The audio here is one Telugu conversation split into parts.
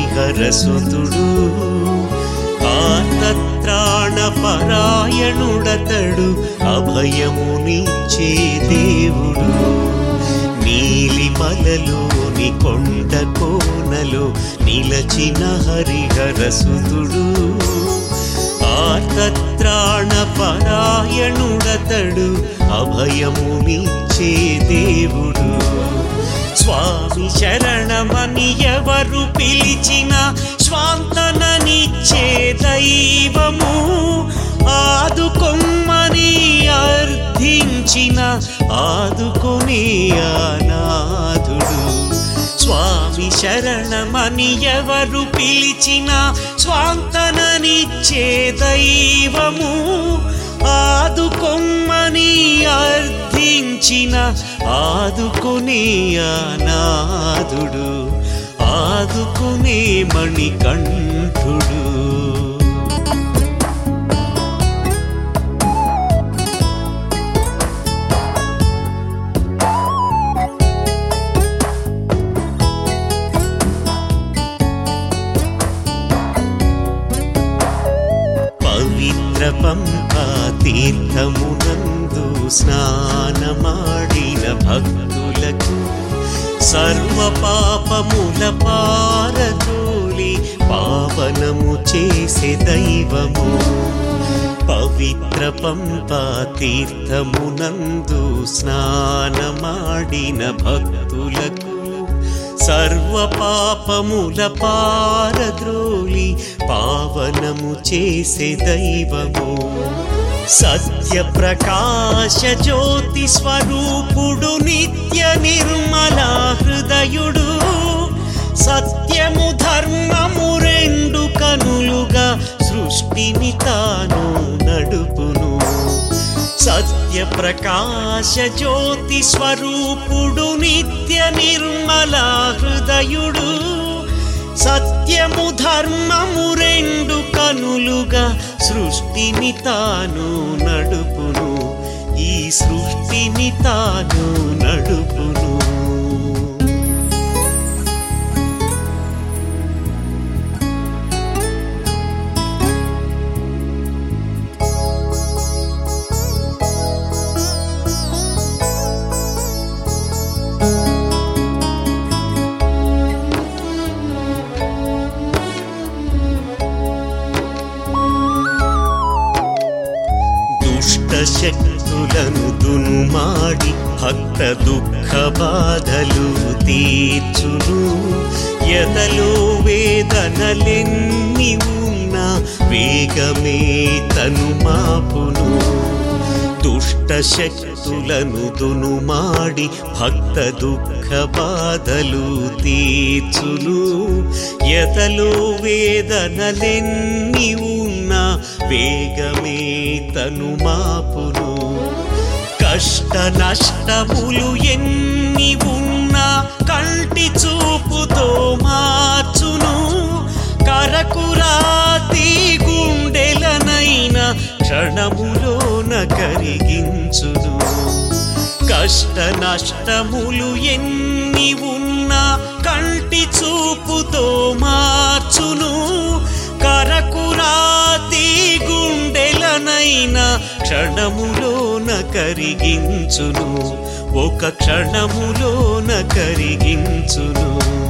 హరిహరసుతుడు ఆర్తత్రాణ పరాయణుడతడు అభయమునిచ్చే దేవుడు నీలిమలలోని కొండ కోనలో నిలచిన హరిహరసుతుడు ఆర్తత్రాణ పరాయణుడతడు అభయమునిచ్చే దేవుడు స్వామి శరణమని ఎవరు పిలిచిన స్వాంతననిచ్చే దైవము ఆదుకొమ్మని అర్థించిన ఆదుకొనే అనాథుడు స్వామి శరణమని ఎవరు పిలిచిన స్వాంతననిచ్చే దైవము ఆదుకొమ్మని అర్థించిన ఆదుకునే అనాథుడు ఆదుకునే మణికంఠుడు పవిత్ర పంపా తీర్థమునందు స్నానమాడిన భక్తులకు సర్వ పాపముల పారతోలి పావనము చేసే దైవము పవిత్ర పంపా తీర్థమునందు స్నానమాడిన భక్తులకు సర్వ పాపముల పారద్రోలి పావనము చేసే దైవము సత్య ప్రకాశ జ్యోతి స్వరూపుడు నిత్య నిర్మల హృదయుడు సత్యము ధర్మము రెండు కనులుగా సృష్టిని తాను నడుపును సత్య ప్రకాశ జ్యోతి స్వరూపుడు నిత్య నిర్మల హృదయుడు సత్యము ధర్మము రెండు కనులుగా సృష్టిని తాను నడుపును ఈ సృష్టిని తాను నడుపును దుష్ట శక్తులను దునుమాడి భక్త దుఃఖ బాధలు తీర్చును ఎదలో వేదనలెన్ని ఉన్నా వేగమే తను మాపును దుష్ట శక్తులను దునుమాడి భక్త దుఃఖ బాధలు తీర్చును ఎదలో వేదనలెన్ని ఉన్నా వేగమే తను మాపును కష్ట నష్టములు ఎన్ని ఉన్నా కంటి చూపుతో మార్చును కరకురాతి గుండెలనైన క్షణములోన కరిగించును కష్ట నష్టములు ఎన్ని ఉన్నా కంటి చూపుతో మార్చును కరకురాతి గుండెలనైన క్షణములోన కరిగించును ఒక క్షణములోన కరిగించును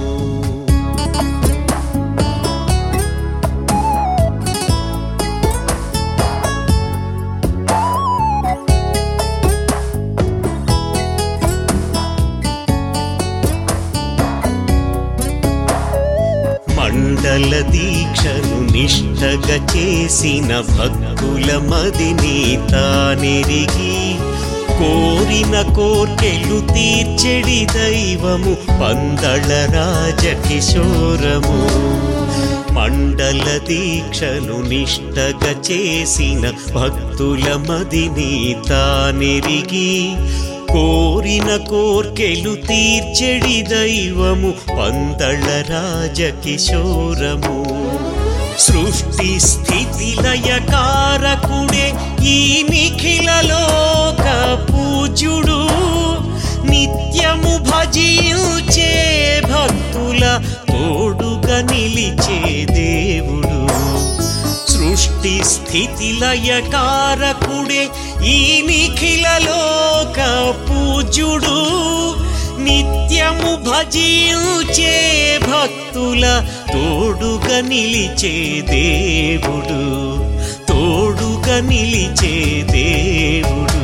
మండల దీక్షను నిష్టగా చేసిన భక్తుల మదిని తానెరిగి కోరిన కోర్కెలు తీర్చెడి దైవము పందళ రాజకిశోరము మండల దీక్షను నిష్టగా చేసిన భక్తుల మదిని తానెరిగి కోరిన కోర్కెలు తీర్చెడి దైవము పందళ రాజకిశోరము సృష్టి స్థితి లయకారకుడే ఈ నిఖిలలోక పూజ్యుడు నిత్యము భజించే భక్తుల తోడుగా తోడుగా నిలిచే దేవుడు సృష్టి స్థితి లయకారకుడే ఈ నిఖిలలోక పూజ్యుడు నిత్యము భజించే భక్తుల తోడుగా నిలిచే దేవుడు తోడుగా నిలిచే దేవుడు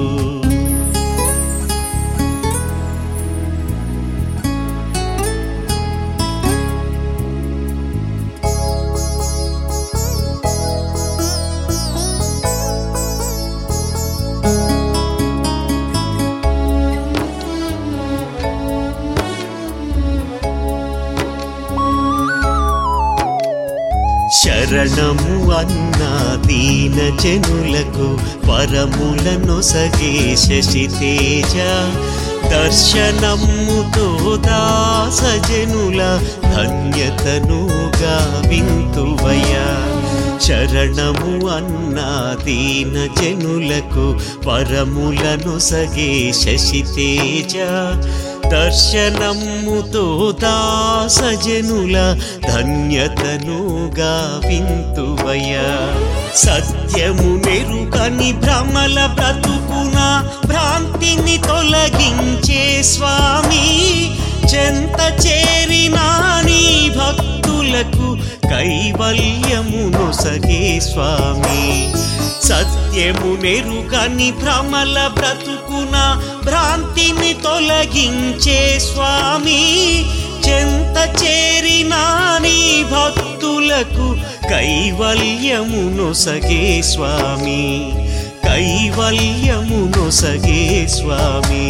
శరణము అన్న దీన జనులకు వరములను సగే శశి తేజ దర్శనముతో దాస జనుల ధన్యతనుగా వింతువయ శరణము అన్న దీన జనులకు వరములను సగే శశి తేజ దర్శనముతో దాసజనుల ధన్యతనుగా వింతువయ సత్యము నెరుకని భ్రమల బ్రతుకున భ్రాంతిని తొలగించే స్వామి చెంత చేరినా నీ భక్తులకు కైవల్యమును సగే స్వామి సత్యము నెరుకని భ్రమల బ్రతుకున భ్రాంతిని తొలగించే స్వామి చెంత చేరినా నీ భక్తులకు కైవల్యమును సగే స్వామి కైవల్యమును సగే స్వామి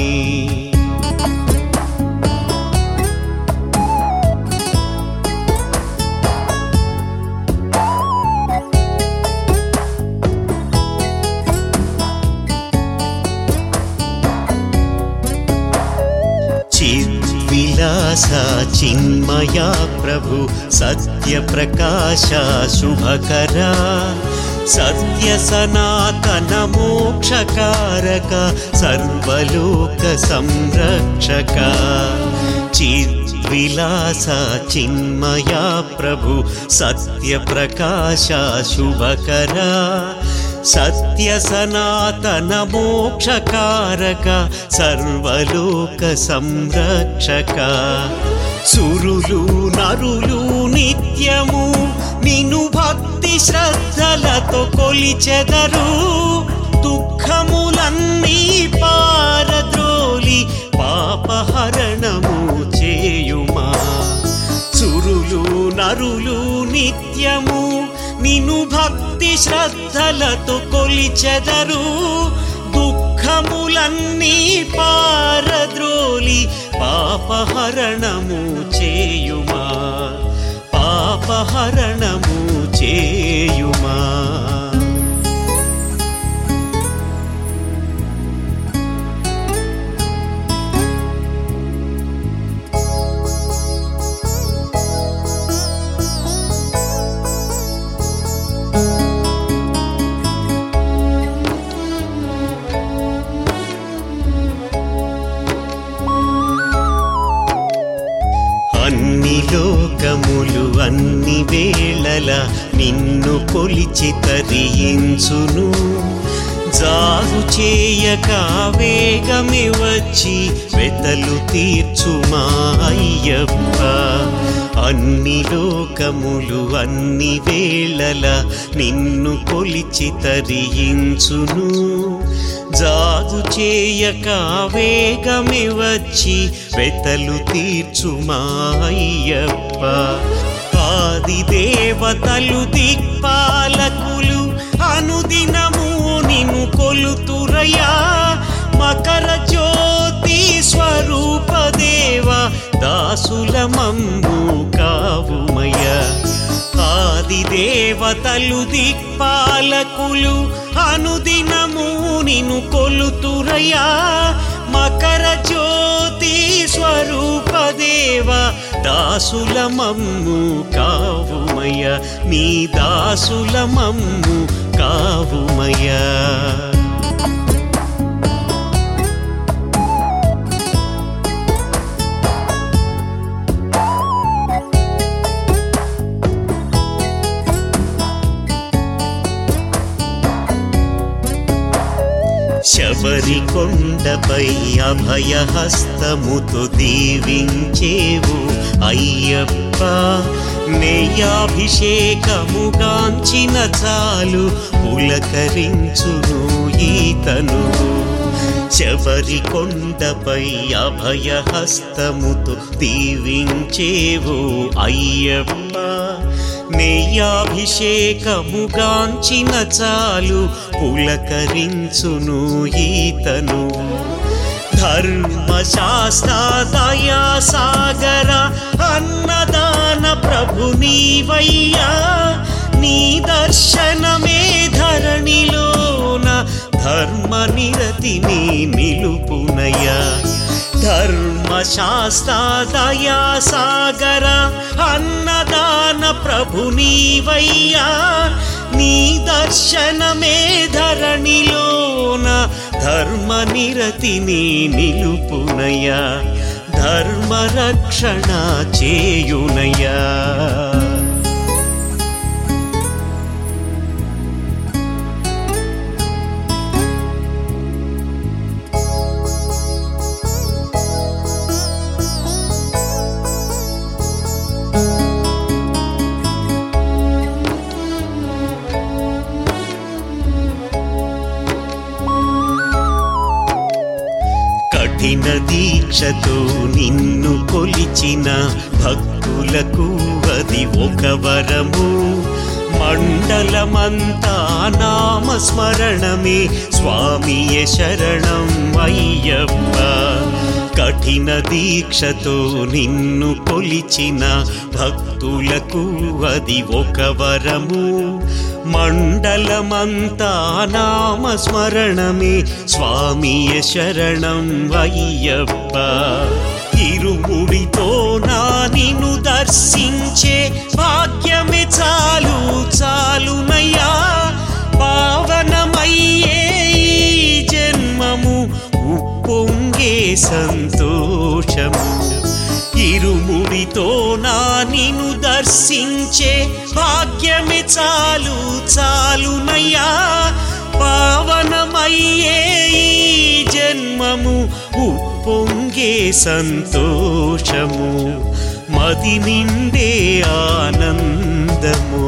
చిద్విలాస చిన్మయా ప్రభు సత్య ప్రకాశ శుభకరా సత్య సనాతన మోక్షకారక సర్వలోక సంరక్షక చిద్విలాస చిన్మయా ప్రభు సత్య ప్రకాశ శుభకరా సత్య సనాతన మోక్షకారక సర్వలోక సంరక్షక సురులు నరులు నిత్యము నిన్ను భక్తి శ్రద్ధలతో కొలిచెదరు దుఃఖములన్నీ పారద్రోలి పాపహరణము చేయుమా సురులు నరులు నిత్యము నిన్ను భక్తి శ్రద్ధలతో కొలిచెదరు దుఃఖములన్నీ పారద్రోలి పాపహరణము చేయుమా పాపహరణము చేయుమా అన్ని లోకములు అన్ని వేళల నిన్ను కొలిచి తరించును జాగు చేయక వేగమే వచ్చి వెతలు తీర్చుమా అయ్యప్ప అన్ని లోకములు అన్ని వేళల నిన్ను కొలిచి తరించును జాగు చేయక వేగమే వచ్చి వెతలు తీర్చుమా అయ్యప్ప ఆది దేవతలు దిక్పాలకులు అనుదినము నిన్ను కొలుతురయా మకర జ్యోతి స్వరూప దేవ దాసుల మమ్ము కావుమయ ఆది దేవతలు దిక్పాలకులు అనుదినము నిన్ను కొలుతురయా మకర జ్యోతి స్వరూప దేవ దాసుల మమ్ము కావుమయ నీ దాసుల మమ్ము కావుమయ శబరి కొండపై అభయహస్తముతో దీవించేవు అయ్యప్ప నెయ్యాభిషేకముగాంచిన చాలు పులకరించును ఈతను శబరి కొండపై అభయహస్తముతో దీవించేవు అయ్యప్ప నెయ్యాభిషేకముగాంచిన చాలు పులకరించును ఈతను ధర్మశాస్త్ర దయా సాగర అన్నదాన ప్రభు నీవయ్యా నీ దర్శనమే ధరణిలోన ధర్మ నిరతిని నిలుపునయ్యా ధర్మశాస్త్ర దయా సాగర అన్నదాన ప్రభు నీవయ్యా నీ దర్శనమే ధరణిలోన ధర్మ నిరతిని నిలుపునయ్యా ధర్మ రక్షణ చేయునయ్యా కఠిన దీక్షతో నిన్ను కొలిచిన భక్తులకు అది ఒక వరము మండలమంతా నామస్మరణమే స్వామియ శరణం అయ్యప్ప కఠిన దీక్షతో నిన్ను కొలిచిన భక్తులకు అది ఒక వరము మండలమంతా నామస్మరణమే స్వామియ శరణం అయ్యప్ప ఇరుముడితో నా నిన్ను దర్శించే భాగ్యమే చాలు చాలునయ్యా పావనమయ్యే ఈ జన్మము ఉప్పొంగే సంతోషము ఇరుముడితో నా నిన్ను దర్శించే భాగ్యమే చాలు చాలునయ్యా పావనమయ్యే ఈ జన్మము ఉప్పొంగే సంతోషము మది నిండే ఆనందము